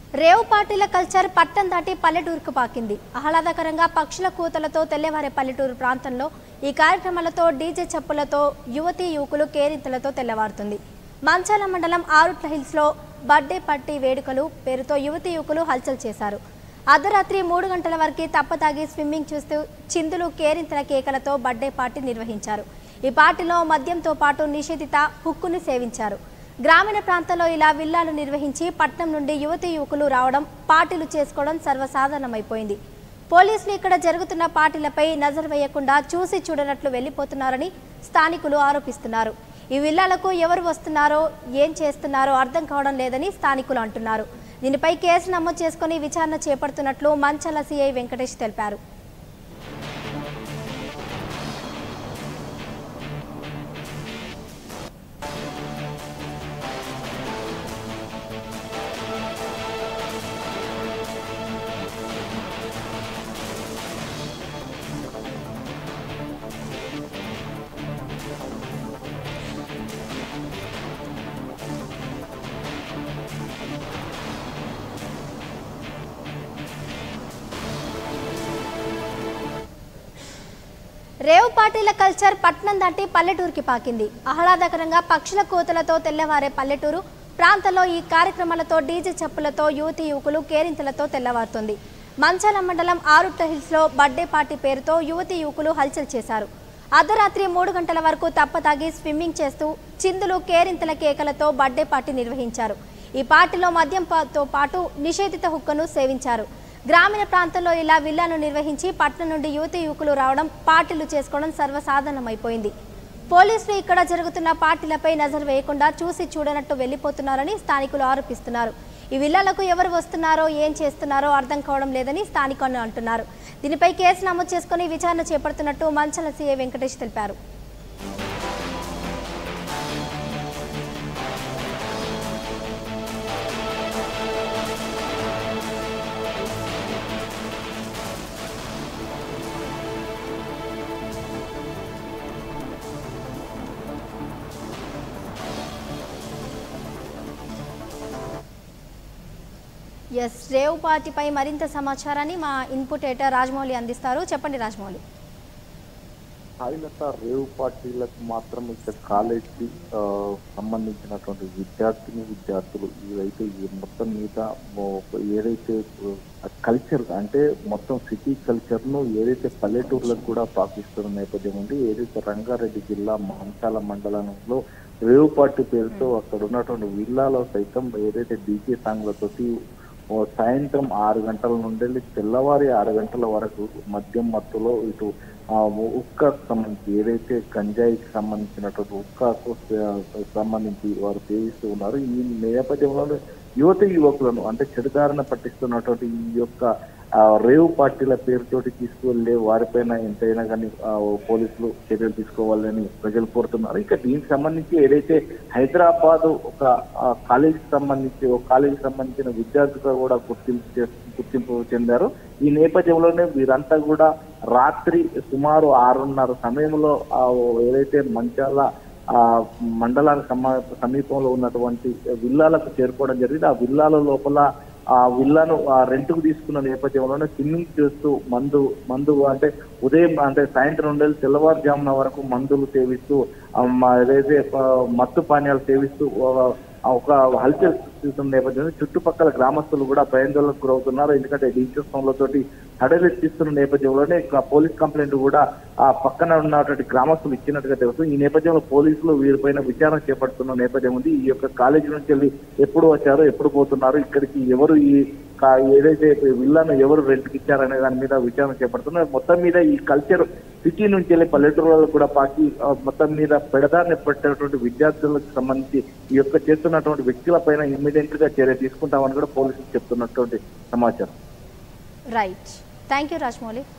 రేవు పార్టీల కల్చర్ పట్టం దాటి పల్లెటూరుకు పాకింది ఆహ్లాదకరంగా పక్షుల కూతలతో తెల్లవారే పల్లెటూరు ప్రాంతంలో ఈ కార్యక్రమాలతో డీజే చప్పులతో యువతీ యువకులు కేరింతలతో తెల్లవారుతుంది మంచాల మండలం ఆరుట్ల హిల్స్లో బర్త్డే పార్టీ వేడుకలు పేరుతో యువతీ యువకులు హల్చల్ చేశారు అర్ధరాత్రి మూడు గంటల వరకు తప్పతాగి స్విమ్మింగ్ చూస్తూ చిందులు కేరింతల కేకలతో బర్త్డే పార్టీ నిర్వహించారు ఈ పార్టీలో మద్యంతో పాటు నిషేధిత హుక్కును సేవించారు గ్రామీణ ప్రాంతాల్లో ఇలా విల్లాలు నిర్వహించి పట్నం నుండి యువతీ యువకులు రావడం పార్టీలు చేసుకోవడం సర్వసాధారణమైపోయింది పోలీసులు ఇక్కడ జరుగుతున్న పార్టీలపై నజరు వేయకుండా చూసి చూడనట్లు వెళ్ళిపోతున్నారని స్థానికులు ఆరోపిస్తున్నారు ఈ విల్లాలకు ఎవరు వస్తున్నారో ఏం చేస్తున్నారో అర్థం కావడం లేదని స్థానికులు అంటున్నారు దీనిపై కేసు నమోదు చేసుకుని విచారణ చేపడుతున్నట్లు మంచల సిఐ వెంకటేష్ తెలిపారు రేవు పార్టీల కల్చర్ పట్నం దాటి పల్లెటూరుకి పాకింది ఆహ్లాదకరంగా పక్షుల కోతలతో తెల్లవారే పల్లెటూరు ప్రాంతంలో ఈ కార్యక్రమాలతో డీజే చప్పులతో యువతి యువకులు కేరింతలతో తెల్లవారుతుంది మంచాల మండలం ఆరుట్ట హిల్స్లో బర్త్డే పార్టీ పేరుతో యువతి యువకులు హల్చల్ చేశారు అర్ధరాత్రి మూడు గంటల వరకు తప్పతాగి స్విమ్మింగ్ చేస్తూ చిందులు కేరింతల కేకలతో బర్త్డే పార్టీ నిర్వహించారు ఈ పార్టీలో మద్యంతో పాటు నిషేధిత హుక్కను సేవించారు గ్రామీణ ప్రాంతంలో ఇలా విల్లాను నిర్వహించి పట్నం నుండి యువతి యువకులు రావడం పార్టీలు చేసుకోవడం సర్వసాధారణమైపోయింది పోలీసులు ఇక్కడ జరుగుతున్న పార్టీలపై నజరు వేయకుండా చూసి చూడనట్టు వెళ్ళిపోతున్నారని స్థానికులు ఆరోపిస్తున్నారు ఈ విల్లాలకు ఎవరు వస్తున్నారో ఏం చేస్తున్నారో అర్థం కావడం లేదని స్థానికులు అంటున్నారు దీనిపై కేసు నమోదు చేసుకుని విచారణ చేపడుతున్నట్టు మంచల సీఏ వెంకటేష్ తెలిపారు ఎస్ రేవ్ పార్టీపై మరింత సమాచారాన్ని మా ఇన్పుట్ ఎడిటర్ రాజమౌళి అందిస్తారు చెప్పండి రాజమౌళి స్థాయిలత రేవు పార్టీలకు మాత్రం ఇక్కడ కాలేజీకి ఆ, సంబంధించినటువంటి విద్యార్థిని విద్యార్థులు ఇవైతే ఈ మొత్తం మీద ఓ- ఏదైతే కల్చర్ అంటే మొత్తం సిటీ కల్చర్ ను ఏదైతే పల్లెటూర్లకు కూడా పాకిస్తున్న నేపథ్యం ఉంది ఏదైతే రంగారెడ్డి జిల్లా మంచాల మండలంలో రేవు పార్టీ పేరుతో అక్కడ ఉన్నటువంటి విల్లాలో సైతం ఏదైతే డీజే సాంగ్లతోటి ఓ సాయంత్రం ఆరు గంటల నుండి తెల్లవారి ఆరు గంటల వరకు మద్యం మత్తులో ఇటు ఆ ఉక్కకు సంబంధించి ఏదైతే గంజాయికి సంబంధించినటువంటి ఉక్కకు స- సంబంధించి వారు సేవిస్తూ ఉన్నారు ఈ నేపథ్యంలో యువత యువకులను అంటే చెడుదారిన పట్టిస్తున్నటువంటి ఈ యొక్క ఆ, రేవు పార్టీల పేరుతోటి తీసుకువెళ్ళే వారిపైన ఎంతైనా కానీ ఆ, పోలీసులు చర్యలు తీసుకోవాలని ప్రజలు కోరుతున్నారు ఇక దీనికి సంబంధించి ఏదైతే హైదరాబాద్ ఒక ఆ, కాలేజీకి సంబంధించి ఒక కాలేజీకి సంబంధించిన విద్యార్థులుగా కూడా గుర్తింపు చే- గుర్తింపు చెందారు ఈ నేపథ్యంలోనే వీరంతా కూడా రాత్రి సుమారు ఆరున్నర సమయంలో ఆ, ఏదైతే మంచాల ఆ మండలానికి సమ- సమీపంలో ఉన్నటువంటి విల్లాలకు చేరుకోవడం జరిగింది ఆ విల్లాల లోపల ఆ విల్లాను ఆ రెంట్కు తీసుకున్న నేపథ్యంలోనే స్విమ్మింగ్ చేస్తూ మందు మందు అంటే ఉదయం అంటే సాయంత్రం నుండి తెల్లవారుజామున వరకు మందులు సేవిస్తూ ఆ, మ- ఏదైతే ఆ, మత్తు పానీయాలు సేవిస్తూ ఒక- ఒక హల్చల్ సృష్టిస్తున్న నేపథ్యంలో చుట్టుపక్కల గ్రామస్తులు కూడా భయాందోళనకు గురవుతున్నారు ఎందుకంటే డీజే హడలెత్తిస్తున్న నేపథ్యంలోనే ఇక పోలీస్ కంప్లైంట్ కూడా ఆ పక్కన ఉన్నటువంటి గ్రామస్తులు ఇచ్చినట్టుగా తెలుస్తుంది ఈ నేపథ్యంలో పోలీసులు వీరిపైన విచారణ చేపడుతున్న నేపథ్యం ఉంది ఈ యొక్క కాలేజీ నుంచి వెళ్ళి ఎప్పుడు వచ్చారో ఎప్పుడు పోతున్నారు ఇక్కడికి ఎవరు ఈ కా- ఏదైతే విల్లాను ఎవరు రెంట్కి ఇచ్చారనే దాని మీద విచారణ చేపడుతున్నారు మొత్తం మీద ఈ కల్చర్ సిటీ నుంచి వెళ్ళి పల్లెటూరులలో కూడా పాకి ఆ, మొత్తం మీద పెడదాన్ని పెట్టినటువంటి విద్యార్థులకు సంబంధించి ఈ యొక్క చేస్తున్నటువంటి వ్యక్తుల పైన ఇమ్మీడియట్ గా చర్య తీసుకుంటామని కూడా పోలీసులు చెప్తున్నటువంటి సమాచారం రైట్ థ్యాంక్ యూ రాజమౌళి